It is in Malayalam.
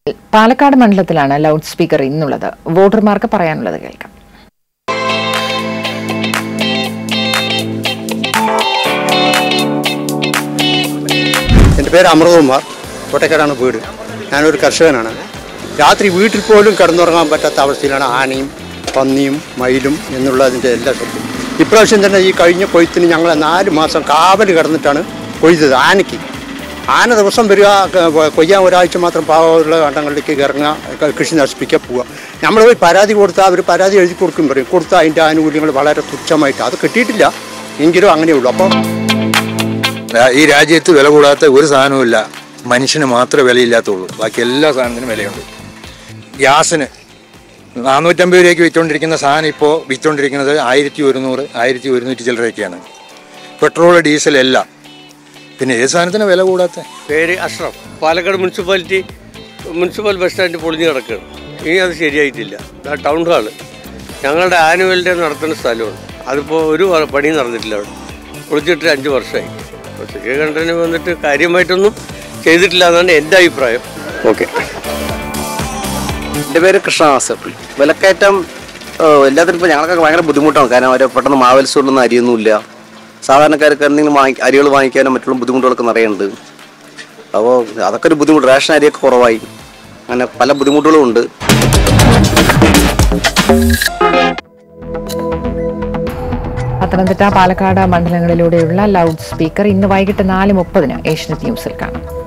പാലക്കാട് മണ്ഡലത്തിലാണ് ലൗഡ് സ്പീക്കർ ഇന്നുള്ളത് വോട്ടർമാർക്ക് പറയാനുള്ളത് കേൾക്കാം എൻ്റെ പേര് അമൃതകുമാർ കോട്ടയ്ക്കാടാണ് വീട് ഞാനൊരു കർഷകനാണ് രാത്രി വീട്ടിൽ പോലും കിടന്നുറങ്ങാൻ പറ്റാത്ത അവസ്ഥയിലാണ് ആനയും പന്നിയും മയിലും എന്നുള്ളതിൻ്റെ എല്ലാ ശബ്ദം ഇപ്രാവശ്യം തന്നെ ഈ കഴിഞ്ഞ കൊയ്ത്തിന് ഞങ്ങൾ നാല് മാസം കാവൽ കിടന്നിട്ടാണ് കൊയ്തത് ആനയ്ക്ക് ആന ദിവസം വരിക ക- കൊയ്യാൻ ഒരാഴ്ച മാത്രം പാവമുള്ള കണ്ടങ്ങളിലേക്ക് ഇറങ്ങുക ക- കൃഷി നശിപ്പിക്കുക പോവുക നമ്മൾ പോയി പരാതി കൊടുത്താൽ അവർ പരാതി എഴുതി കൊടുക്കും പറയും കൊടുത്താൽ അതിൻ്റെ ആനുകൂല്യങ്ങൾ വളരെ തുച്ഛമായിട്ട് അത് കിട്ടിയിട്ടില്ല എങ്കിലും അങ്ങനെയുള്ളൂ അപ്പോൾ ഈ രാജ്യത്ത് വില കൂടാത്ത ഒരു സാധനവുമില്ല മനുഷ്യന് മാത്രമേ വിലയില്ലാത്തുള്ളൂ ബാക്കി എല്ലാ സാധനത്തിനും വിലയുണ്ട് ഗ്യാസിന് നാനൂറ്റമ്പത് രൂപയ്ക്ക് വിറ്റുകൊണ്ടിരിക്കുന്ന സാധനം ഇപ്പോൾ വിറ്റുകൊണ്ടിരിക്കുന്നത് ആയിരത്തി ഒരുന്നൂറ് ആയിരത്തി ഒരുന്നൂറ്റി ചില്ലറയൊക്കെയാണ് പെട്രോൾ ഡീസൽ എല്ലാം പിന്നെ ഏത് സാധനത്തിന് വില കൂടാത്ത പേര് Ashraf Palakkad municipality municipal bus stand പൊളിഞ്ഞു കിടക്കുകയാണ് ഇനി അത് ശരിയായിട്ടില്ല ആ ടൗൺ ഹാള് ഞങ്ങളുടെ ആനുവൽ ഡേ നടത്തുന്ന സ്ഥലമാണ് അതിപ്പോൾ ഒരു വ- പണിയും നടന്നിട്ടില്ല അവിടെ പൊളിച്ചിട്ട് അഞ്ച് വർഷമായി അപ്പോൾ ശ്രീകണ്ഠന് വന്നിട്ട് കാര്യമായിട്ടൊന്നും ചെയ്തിട്ടില്ല എന്നാണ് എൻ്റെ അഭിപ്രായം ഓക്കെ എൻ്റെ പേര് കൃഷ്ണദാസ് വിലക്കയറ്റം ഏഹ്, എല്ലാത്തിനും ഇപ്പോൾ ഞങ്ങൾക്കൊക്കെ ഭയങ്കര ബുദ്ധിമുട്ടാണ് കാരണം അവർ പെട്ടെന്ന് മാവൽസുള്ളൊന്നും അരിയൊന്നുമില്ല സാധാരണക്കാർക്ക് എന്തെങ്കിലും വാങ്ങി അരികൾ വാങ്ങിക്കാനും മറ്റുള്ള ബുദ്ധിമുട്ടുകളൊക്കെ നിറയുന്നുണ്ട് അപ്പോൾ അതൊക്കെ ഒരു ബുദ്ധിമുട്ട് റേഷൻ അരിയൊക്കെ കുറവായി അങ്ങനെ പല ബുദ്ധിമുട്ടുകളും ഉണ്ട് പത്തനംതിട്ട പാലക്കാട് മണ്ഡലങ്ങളിലൂടെയുള്ള ലൗഡ് സ്പീക്കർ ഇന്ന് വൈകിട്ട് നാല് മുപ്പതിന് ഏഷ്യനെറ്റ് ന്യൂസിൽ കാണാം